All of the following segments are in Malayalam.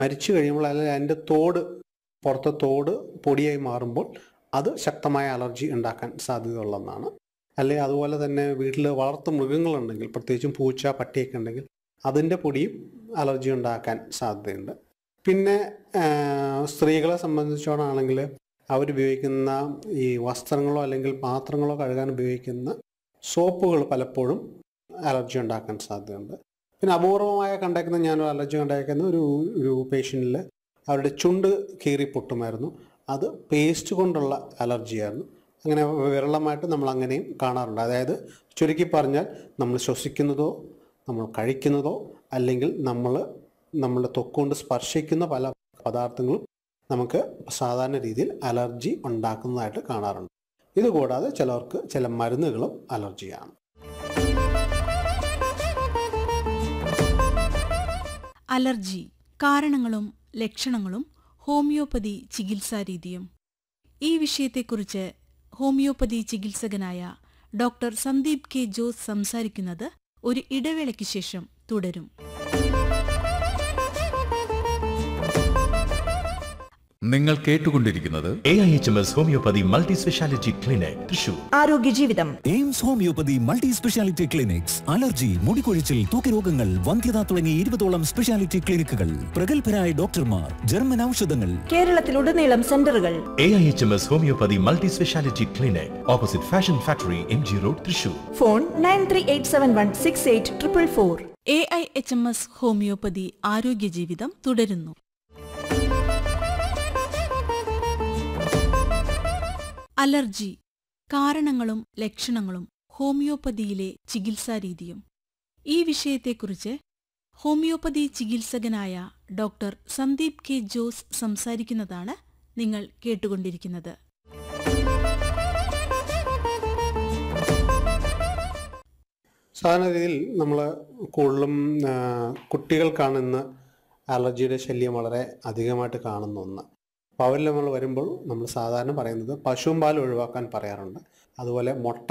മരിച്ചു കഴിയുമ്പോൾ അല്ലെങ്കിൽ അതിൻ്റെ തോട് പുറത്തെ തോട് പൊടിയായി മാറുമ്പോൾ അത് ശക്തമായ അലർജി ഉണ്ടാക്കാൻ സാധ്യതയുള്ളതാണ് അല്ലെങ്കിൽ അതുപോലെ തന്നെ വീട്ടിൽ വളർത്തു മൃഗങ്ങളുണ്ടെങ്കിൽ പ്രത്യേകിച്ചും പൂച്ച പട്ടിയൊക്കെ ഉണ്ടെങ്കിൽ അതിൻ്റെ പൊടിയും അലർജി ഉണ്ടാക്കാൻ സാധ്യതയുണ്ട് പിന്നെ ആ, സ്ത്രീകളെ സംബന്ധിച്ചോടാണെങ്കിൽ അവരുപയോഗിക്കുന്ന ഈ വസ്ത്രങ്ങളോ അല്ലെങ്കിൽ പാത്രങ്ങളോ കഴുകാൻ ഉപയോഗിക്കുന്ന സോപ്പുകൾ പലപ്പോഴും അലർജി ഉണ്ടാക്കാൻ സാധ്യതയുണ്ട് പിന്നെ അപൂർവമായ കണ്ടേക്കുന്ന ഞാനൊരു അലർജി കണ്ടേക്കുന്ന ഒരു ഒരു പേഷ്യൻറ്റിൽ അവരുടെ ചുണ്ട് കീറി പൊട്ടുമായിരുന്നു അത് പേസ്റ്റ് കൊണ്ടുള്ള അലർജിയായിരുന്നു അങ്ങനെ വിരളമായിട്ട് നമ്മൾ അങ്ങനെയും കാണാറുണ്ട് അതായത് ചുരുക്കി പറഞ്ഞാൽ നമ്മൾ ശ്വസിക്കുന്നതോ നമ്മൾ കഴിക്കുന്നതോ അല്ലെങ്കിൽ നമ്മൾ നമ്മുടെ തൊക്കുകൊണ്ട് സ്പർശിക്കുന്ന പല പദാർത്ഥങ്ങളും നമുക്ക് സാധാരണ രീതിയിൽ അലർജി ഉണ്ടാക്കുന്നതായിട്ട് കാണാറുണ്ട് ഇതുകൂടാതെ ചിലർക്ക് ചില മരുന്നുകളും അലർജിയാണ് അലർജി കാരണങ്ങളും ലക്ഷണങ്ങളും ഹോമിയോപ്പതി ചികിത്സാരീതിയും ഈ വിഷയത്തെക്കുറിച്ച് ഹോമിയോപ്പതി ചികിത്സകനായ ഡോക്ടർ സന്ദീപ് കെ ജോസ് സംസാരിക്കുന്നത് ഒരു ഇടവേളയ്ക്ക് ശേഷം തുടരും നിങ്ങൾ കേട്ടുകൊണ്ടിരിക്കുന്നത് A I H M S homeopathy multi speciality clinic Thrissur ആരോഗ്യ ജീവിതം AIMS homeopathy multi speciality clinics allergy മുടികൊഴിച്ചിൽ തൂക്കരോഗങ്ങൾ വന്ധ്യത തുടങ്ങി ഇരുപതോളം സ്പെഷ്യാലിറ്റി ക്ലിനിക്കുകൾ പ്രഗത്ഭരായ ഡോക്ടർമാർ ജർമ്മൻ ഔഷധങ്ങൾ കേരളത്തിലുടനീളം സെന്ററുകൾ A I H M S homeopathy multi speciality clinic opposite fashion factory M G road Thrissur phone nine three eight seven one six eight triple four A I H M S homeopathy ആരോഗ്യ ജീവിതം തുടരുന്നു അലർജി കാരണങ്ങളും ലക്ഷണങ്ങളും ഹോമിയോപ്പതിയിലെ ചികിത്സാരീതിയും ഈ വിഷയത്തെക്കുറിച്ച് ഹോമിയോപ്പതി ചികിത്സകനായ ഡോക്ടർ സന്ദീപ് കെ ജോസ് സംസാരിക്കുന്നതാണ് നിങ്ങൾ കേട്ടുകൊണ്ടിരിക്കുന്നത് സാധാരണ രീതിയിൽ നമ്മൾ കൂടുതലും ആ, കുട്ടികൾക്കാണ് ഇന്ന് അലർജിയുടെ ശല്യം വളരെ അധികമായിട്ട് കാണുന്ന ഒന്ന് അപ്പോൾ അവരിൽ നമ്മൾ വരുമ്പോൾ നമ്മൾ സാധാരണ പറയുന്നത് പശുവും പാൽ ഒഴിവാക്കാൻ പറയാറുണ്ട് അതുപോലെ മുട്ട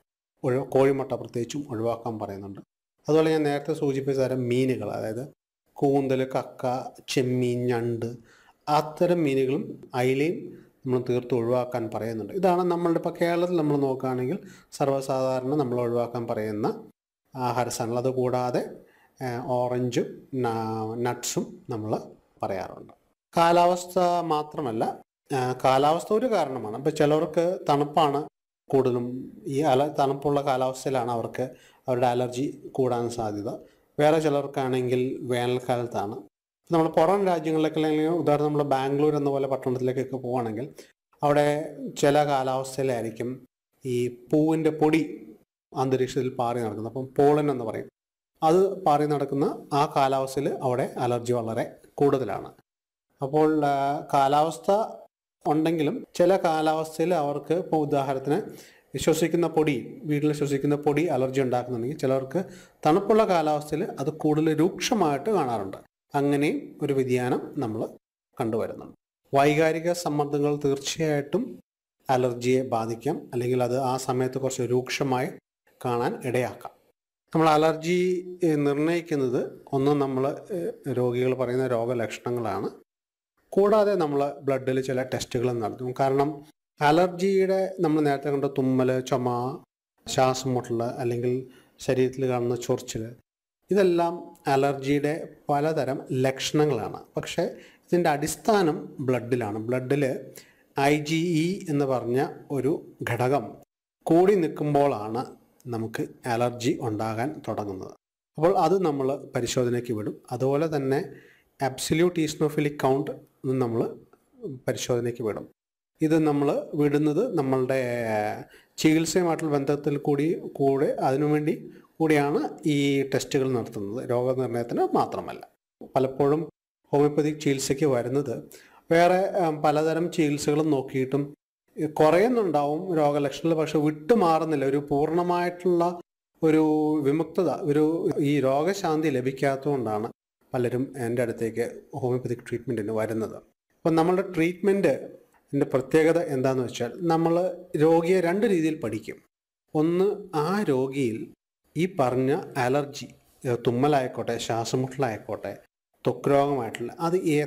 ഒഴി കോഴിമുട്ട പ്രത്യേകിച്ചും ഒഴിവാക്കാൻ പറയുന്നുണ്ട് അതുപോലെ ഞാൻ നേരത്തെ സൂചിപ്പിച്ച തരം മീനുകൾ അതായത് കൂന്തൽ കക്ക ചെമ്മീൻ ഞണ്ട് അത്തരം മീനുകളും അയിലയും നമ്മൾ തീർത്ത് ഒഴിവാക്കാൻ പറയുന്നുണ്ട് ഇതാണ് നമ്മളുടെ ഇപ്പോൾ കേരളത്തിൽ നമ്മൾ നോക്കുകയാണെങ്കിൽ സർവ്വസാധാരണ നമ്മൾ ഒഴിവാക്കാൻ പറയുന്ന ആഹാരസാധനങ്ങൾ അതുകൂടാതെ ആ, ഓറഞ്ചും ന- നട്ട്സും നമ്മൾ പറയാറുണ്ട് കാലാവസ്ഥ മാത്രമല്ല ആ, കാലാവസ്ഥ ഒരു കാരണമാണ് ഇപ്പോൾ ചിലവർക്ക് തണുപ്പാണ് കൂടുതലും ഈ അല തണുപ്പുള്ള കാലാവസ്ഥയിലാണ് അവർക്ക് അവരുടെ അലർജി കൂടാൻ സാധ്യത വേറെ ചിലർക്കാണെങ്കിൽ വേനൽക്കാലത്താണ് നമ്മൾ പുറം രാജ്യങ്ങളിലൊക്കെ അല്ലെങ്കിൽ ഉദാഹരണം നമ്മൾ ബാംഗ്ലൂർ എന്ന പോലെ പട്ടണത്തിലേക്കൊക്കെ പോവുകയാണെങ്കിൽ അവിടെ ചില കാലാവസ്ഥയിലായിരിക്കും ഈ പൂവിൻ്റെ പൊടി അന്തരീക്ഷത്തിൽ പാറി നടക്കുന്നത് അപ്പം പോളൻ എന്ന് പറയും അത് പാറി നടക്കുന്ന ആ കാലാവസ്ഥയിൽ അവിടെ അലർജി വളരെ കൂടുതലാണ് അപ്പോൾ ആ, കാലാവസ്ഥ ഉണ്ടെങ്കിലും ചില കാലാവസ്ഥയിൽ അവർക്ക് ഇപ്പോൾ ഉദാഹരണത്തിന് ശ്വസിക്കുന്ന പൊടി വീട്ടിൽ ശ്വസിക്കുന്ന പൊടി അലർജി ഉണ്ടാക്കുന്നുണ്ടെങ്കിൽ ചിലർക്ക് തണുപ്പുള്ള കാലാവസ്ഥയിൽ അത് കൂടുതൽ രൂക്ഷമായിട്ട് കാണാറുണ്ട് അങ്ങനെയും ഒരു വ്യതിയാനം നമ്മൾ കണ്ടുവരുന്നുണ്ട് വൈകാരിക സമ്മർദ്ദങ്ങൾ തീർച്ചയായിട്ടും അലർജിയെ ബാധിക്കാം അല്ലെങ്കിൽ അത് ആ സമയത്ത് കുറച്ച് രൂക്ഷമായി കാണാൻ ഇടയാക്കാം നമ്മൾ അലർജി ഏഹ്, നിർണ്ണയിക്കുന്നത് ഒന്ന് നമ്മൾ രോഗികൾ പറയുന്ന രോഗലക്ഷണങ്ങളാണ് കൂടാതെ നമ്മൾ ബ്ലഡിൽ ചില ടെസ്റ്റുകൾ നടത്തും കാരണം അലർജിയുടെ നമ്മൾ നേരത്തെ കണ്ട തുമ്മൽ ചുമ ശ്വാസം മുട്ടൽ അല്ലെങ്കിൽ ശരീരത്തിൽ കാണുന്ന ചൊറിച്ചിൽ ഇതെല്ലാം അലർജിയുടെ പലതരം ലക്ഷണങ്ങളാണ് പക്ഷേ ഇതിൻ്റെ അടിസ്ഥാനം ബ്ലഡിലാണ് ബ്ലഡിൽ ഐ ജി ഇ എന്ന് പറഞ്ഞ ഒരു ഘടകം കൂടി നിൽക്കുമ്പോഴാണ് നമുക്ക് അലർജി ഉണ്ടാകാൻ തുടങ്ങുന്നത് അപ്പോൾ അത് നമ്മൾ പരിശോധനയ്ക്ക് വിടും അതുപോലെ തന്നെ അബ്സല്യൂട്ട് ഈസ്നോഫിലിക് കൗണ്ട് നമ്മൾ പരിശോധനയ്ക്ക് വിടും ഇത് നമ്മൾ വിടുന്നത് നമ്മളുടെ ചികിത്സയുമായിട്ടുള്ള ബന്ധത്തിൽ കൂടി കൂടെ അതിനുവേണ്ടി കൂടിയാണ് ഈ ടെസ്റ്റുകൾ നടത്തുന്നത് രോഗനിർണയത്തിന് മാത്രമല്ല പലപ്പോഴും ഹോമിയോപ്പതിക് ചികിത്സയ്ക്ക് വരുന്നത് വേറെ ഉം, പലതരം ചികിത്സകളും നോക്കിയിട്ടും ഈ കുറയുന്നുണ്ടാവും രോഗലക്ഷണങ്ങൾ പക്ഷെ വിട്ടുമാറുന്നില്ല ഒരു പൂർണ്ണമായിട്ടുള്ള ഒരു വിമുക്തത ഒരു ഈ രോഗശാന്തി ലഭിക്കാത്തതുകൊണ്ടാണ് പലരും എൻ്റെ അടുത്തേക്ക് ഹോമിയോപ്പതിക് ട്രീറ്റ്മെൻറ്റിന് വരുന്നത് അപ്പം നമ്മളുടെ ട്രീറ്റ്മെൻറ്റ് എൻ്റെ പ്രത്യേകത എന്താണെന്ന് വെച്ചാൽ നമ്മൾ രോഗിയെ രണ്ട് രീതിയിൽ പഠിക്കും ഒന്ന് ആ രോഗിയിൽ ഈ പറഞ്ഞ അലർജി ഏഹ് തുമ്മലായിക്കോട്ടെ ശ്വാസമുട്ടലായിക്കോട്ടെ ത്വക്ക് രോഗമായിട്ടുള്ള അത്